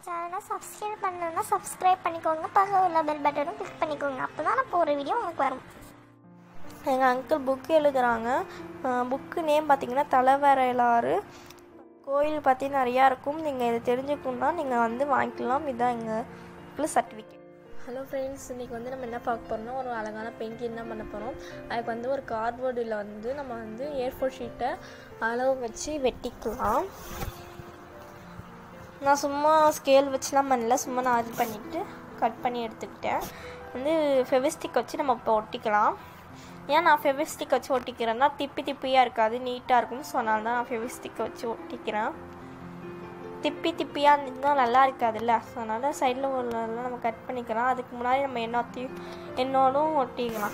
சேனலை சப்ஸ்கிரைப் பண்ணணும்னா சப்ஸ்கிரைப் பண்ணிக்கோங்க பக்கத்தில் உள்ள பெல் பட்டனும் கிளிக் பண்ணிக்கோங்க அப்போ தான் நான் போகிற வீடியோ உங்களுக்கு வரும் எங்கள் அங்கிள் புக்கு எழுதுகிறாங்க புக்கு நேம் பார்த்தீங்கன்னா தலைவரைலாறு கோயில் பற்றி நிறையா இருக்கும் நீங்கள் இதை தெரிஞ்சுக்கணுன்னா நீங்கள் வந்து வாங்கிக்கலாம் இதுதான் எங்கள் சர்டிஃபிகேட் ஹலோ ஃப்ரெண்ட்ஸ் இன்றைக்கி வந்து நம்ம என்ன பார்க்க போகிறோம்னா ஒரு அழகான பெயிண்டிங் தான் பண்ண போகிறோம் அதுக்கு வந்து ஒரு கார்ட்போர்டில் வந்து நம்ம வந்து ஏர் ஃபோர் ஷீட்டை அளவு வச்சு வெட்டிக்கலாம் நான் சும்மா ஸ்கேல் வச்சுலாம் பண்ணல சும்மா நான் இது பண்ணிவிட்டு கட் பண்ணி எடுத்துக்கிட்டேன் வந்து ஃபெவிஸ்டிக் வச்சு நம்ம இப்போ ஒட்டிக்கலாம் ஏன் நான் ஃபெவிஸ்டிக் வச்சு ஒட்டிக்கிறேன்னா திப்பி திப்பியாக இருக்காது நீட்டாக இருக்கும் ஸோ அதனால தான் நான் ஃபெவிஸ்டிக்கை வச்சு ஒட்டிக்கிறேன் திப்பி திப்பியாக இருந்துச்சுன்னா நல்லா இருக்காதுல்ல ஸோ அதனால் சைடில் உள்ளதெல்லாம் நம்ம கட் பண்ணிக்கலாம் அதுக்கு முன்னாடி நம்ம என்னத்தையும் என்னோடும் ஒட்டிக்கலாம்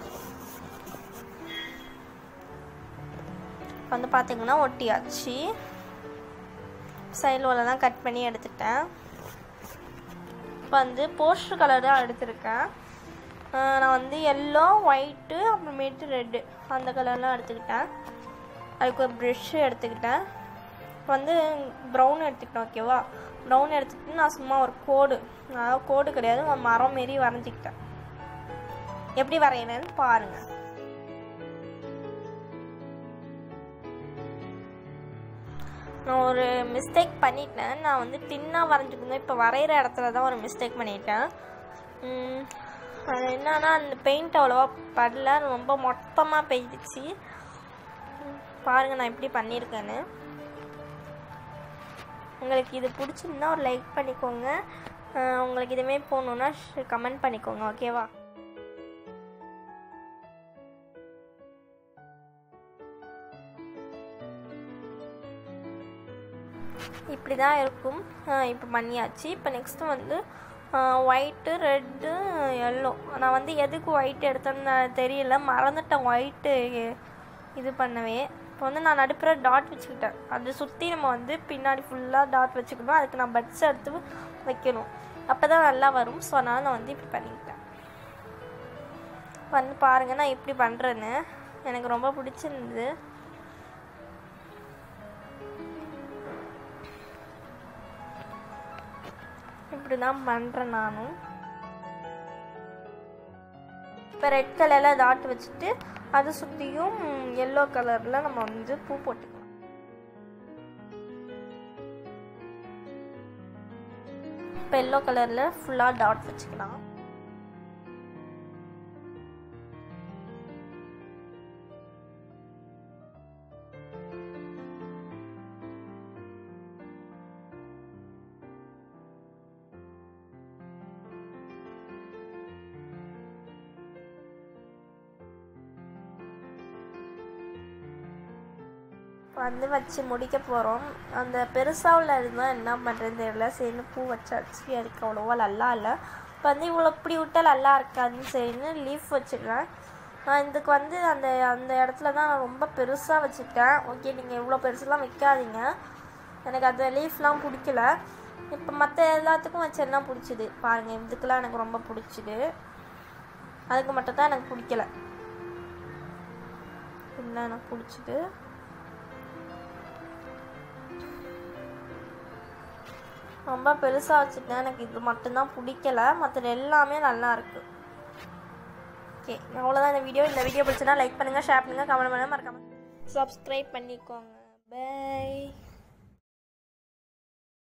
வந்து பார்த்திங்கன்னா ஒட்டியாச்சு சைடில் உள்ளதான் கட் பண்ணி எடுத்துட்டேன் இப்போ வந்து போஸ்டர் கலர் தான் எடுத்திருக்கேன் ஆஹ் நான் வந்து எல்லோ ஒயிட்டு அப்புறமேட்டு ரெட்டு அந்த கலர்லாம் எடுத்துக்கிட்டேன் அதுக்கு ஒரு ப்ரெஷ்ஷு எடுத்துக்கிட்டேன் இப்போ வந்து ப்ரௌன் எடுத்துக்கிட்டேன் ஓகேவா ப்ரௌன் எடுத்துக்கிட்டு நான் சும்மா ஒரு கோடு அதாவது கோடு கிடையாது ஒரு மரம் மாரி வரைஞ்சிக்கிட்டேன் எப்படி வரையணும்னு பாருங்கள் நான் ஒரு மிஸ்டேக் பண்ணிட்டேன் நான் வந்து தின்னாக வரைஞ்சிக்கணும் இப்போ வரைகிற இடத்துல தான் ஒரு மிஸ்டேக் பண்ணிட்டேன் உம், அது என்னன்னா அந்த பெயிண்ட் அவ்வளோவா படல ரொம்ப மொத்தமாக பெய்ஞ்சிச்சு உம், பாருங்க நான் எப்படி பண்ணியிருக்கேன்னு உங்களுக்கு இது பிடிச்சிருந்தா ஒரு லைக் பண்ணிக்கோங்க அஹ் உங்களுக்கு இதுமாரி போகணுன்னா கமெண்ட் பண்ணிக்கோங்க ஓகேவா இப்படி தான் இருக்கும் இப்போ பண்ணியாச்சு இப்போ நெக்ஸ்ட்டு வந்து ஒயிட்டு ரெட்டு எல்லோ நான் வந்து எதுக்கு ஒயிட் எடுத்தேன்னு நான் தெரியல மறந்துட்டேன் ஒயிட்டு இது பண்ணவே இப்போ வந்து நான் நடுப்புற டாட் வச்சுக்கிட்டேன் அதை சுற்றி நம்ம வந்து பின்னாடி ஃபுல்லாக டாட் வச்சுக்கணும் அதுக்கு நான் பட்ஸ் எடுத்து வைக்கணும் அப்போ தான் நல்லா வரும் ஸோ அதனால் நான் வந்து இப்படி பண்ணிக்கிட்டேன் வந்து பாருங்கள் நான் இப்படி பண்ணுறேன்னு எனக்கு ரொம்ப பிடிச்சிருந்தது இப்படி தான் பண்ணுறேன் நானும் இப்போ ரெட் கலரில் டாட் வச்சுட்டு அதை சுற்றியும் எல்லோ கலரில் நம்ம வந்து பூ போட்டுக்கலாம் இப்போ எல்லோ கலரில் ஃபுல்லாக டாட் வச்சுக்கலாம் வந்து வச்சு முடிக்க போகிறோம் அந்த பெருசாக உள்ள இருந்தால் என்ன பண்ணுறதுன்னு தெரியல சரின்னு பூ வச்சாச்சு அதுக்கு அவ்வளோவா நல்லா இல்லை இப்போ வந்து இவ்வளோ இப்படி விட்டால் நல்லா இருக்காதுன்னு சரின்னு லீஃப் வச்சுக்கிறேன் நான் இதுக்கு வந்து அந்த அந்த இடத்துல தான் நான் ரொம்ப பெருசாக வச்சுட்டேன் ஓகே நீங்கள் இவ்வளோ பெருசுலாம் வைக்காதீங்க எனக்கு அந்த லீஃப்லாம் பிடிக்கல இப்போ மற்ற எல்லாத்துக்கும் வச்சேன்னா பிடிச்சிது பாருங்கள் இதுக்கெல்லாம் எனக்கு ரொம்ப பிடிச்சிது அதுக்கு மட்டும் தான் எனக்கு பிடிக்கல இல்லை எனக்கு பிடிச்சிது ரொம்ப பெருசாக வச்சுட்டேன் எனக்கு இது மட்டும்தான் பிடிக்கல மற்றது எல்லாமே நல்லா இருக்கு ஓகே அவ்வளோதான் இந்த வீடியோ இந்த வீடியோ பிடிச்சனா லைக் பண்ணுங்கள் ஷேர் பண்ணுங்கள் கமெண்ட் பண்ணுங்கள் மறக்காம சப்ஸ்கிரைப் பண்ணிக்கோங்க பை